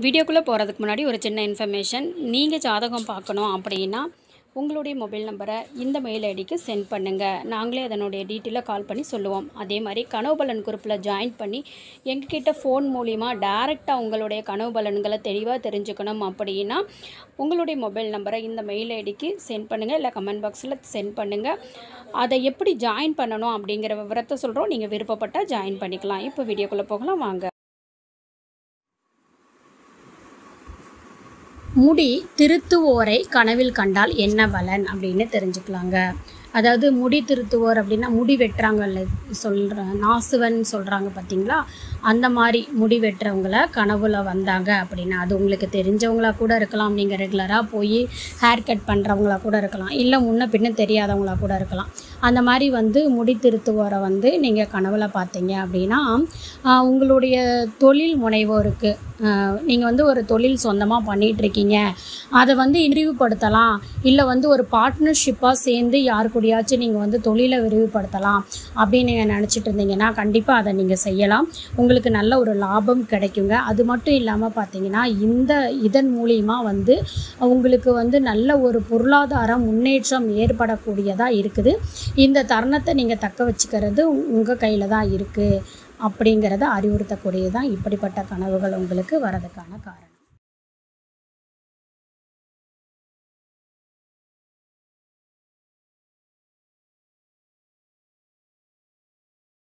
வீடியோக்குள்ளே போகிறதுக்கு முன்னாடி ஒரு சின்ன இன்ஃபர்மேஷன் நீங்கள் ஜாதகம் பார்க்கணும் அப்படின்னா உங்களுடைய மொபைல் நம்பரை இந்த மெயில் ஐடிக்கு சென்ட் பண்ணுங்கள் நாங்களே அதனுடைய டீட்டெயிலாக கால் பண்ணி சொல்லுவோம் அதே மாதிரி கனவு பலன் குரூப்பில் ஜாயின் பண்ணி எங்ககிட்ட ஃபோன் மூலிமா டைரெக்டாக உங்களுடைய கனவு பலன்களை தெளிவாக தெரிஞ்சுக்கணும் அப்படின்னா உங்களுடைய மொபைல் நம்பரை இந்த மெயில் ஐடிக்கு சென்ட் பண்ணுங்கள் இல்லை கமெண்ட் பாக்ஸில் சென்ட் பண்ணுங்கள் அதை எப்படி ஜாயின் பண்ணணும் அப்படிங்கிற விவரத்தை சொல்கிறோம் நீங்கள் விருப்பப்பட்டால் ஜாயின் பண்ணிக்கலாம் இப்போ வீடியோக்குள்ளே போகலாம் வாங்க முடி திருத்துவோரை கனவில் கண்டால் என்ன பலன் அப்படின்னு தெரிஞ்சுக்கலாங்க அதாவது முடி திருத்துவோர் அப்படின்னா முடி வெட்டுறாங்கல்ல சொல்கிற நாசுவன் சொல்கிறாங்க பார்த்தீங்களா அந்த மாதிரி முடி வெட்டுறவங்கள கனவுல வந்தாங்க அப்படின்னா அது உங்களுக்கு தெரிஞ்சவங்களா கூட இருக்கலாம் நீங்கள் ரெகுலராக போய் ஹேர் கட் பண்ணுறவங்களா கூட இருக்கலாம் இல்லை முன்ன பின்ன தெரியாதவங்களா கூட இருக்கலாம் அந்த மாதிரி வந்து முடி திருத்துவோரை வந்து நீங்கள் கனவுல பார்த்தீங்க அப்படின்னா ஆஹ், உங்களுடைய தொழில் முனைவோருக்கு நீங்கள் வந்து ஒரு தொழில் சொந்தமாக பண்ணிகிட்ருக்கீங்க அதை வந்து விரிவுபடுத்தலாம் இல்லை வந்து ஒரு பார்ட்னர்ஷிப்பாக சேர்ந்து யார் கூடயாச்சும் நீங்கள் வந்து தொழிலை விரிவுபடுத்தலாம் அப்படின்னு நீங்கள் நினச்சிட்டு இருந்தீங்கன்னா கண்டிப்பாக அதை நீங்கள் செய்யலாம் உங்களுக்கு நல்ல ஒரு லாபம் கிடைக்குங்க அது மட்டும் இல்லாமல் பார்த்தீங்கன்னா இந்த இதன் மூலிமா வந்து உங்களுக்கு வந்து நல்ல ஒரு பொருளாதார முன்னேற்றம் ஏற்படக்கூடியதாக இருக்குது இந்த தருணத்தை நீங்கள் தக்க வச்சுக்கிறது உங்கள் கையில் தான் இருக்குது அப்படிங்கிறத அறிவுறுத்தக்கூடியது தான் இப்படிப்பட்ட கனவுகள் உங்களுக்கு வரதுக்கான காரணம்